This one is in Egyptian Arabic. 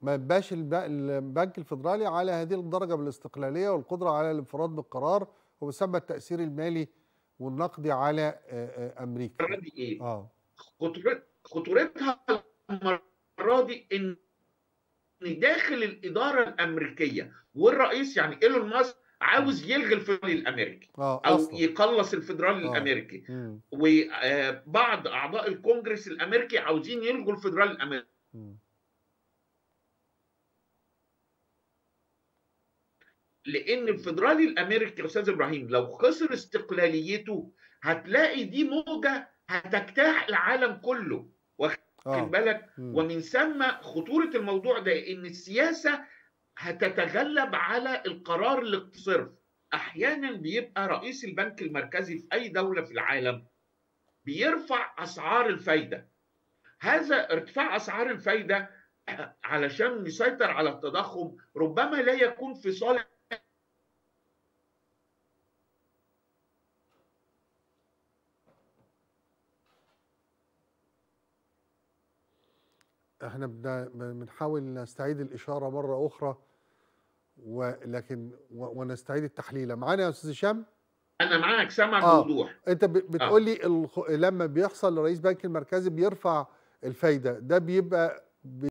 ما يبقاش الب- البنك الفيدرالي على هذه الدرجه من الاستقلاليه والقدره على الانفراد بالقرار وبيسمى التاثير المالي والنقدي على آه، آه، امريكا المره دي ايه؟ اه خطورت- خطورتها المره دي ان إن داخل الاداره الامريكيه والرئيس يعني ايلون ماسك عاوز يلغي الفيدرالي الامريكي اه او اصلا يقلص الفيدرالي آه. الامريكي مم. وبعض اعضاء الكونجرس الامريكي عاوزين يلغوا الفيدرالي الامريكي مم. لان الفيدرالي الامريكي يا استاذ ابراهيم لو خسر استقلاليته هتلاقي دي موجه هتجتاح العالم كله واخد اه بالك مم. ومن ثم خطوره الموضوع ده ان السياسه هتتغلب على القرار الاقتصادي احيانا بيبقى رئيس البنك المركزي في اي دوله في العالم بيرفع اسعار الفايده هذا ارتفاع اسعار الفايده علشان يسيطر على التضخم ربما لا يكون في صالح احنا بن- بنحاول نستعيد الاشاره مره اخرى ولكن و- ونستعيد التحليل معانا يا استاذ هشام انا معاك سامع آه. بوضوح انت ب- بتقول لي الخ... لما بيحصل رئيس بنك المركزي بيرفع الفايده ده بيبقى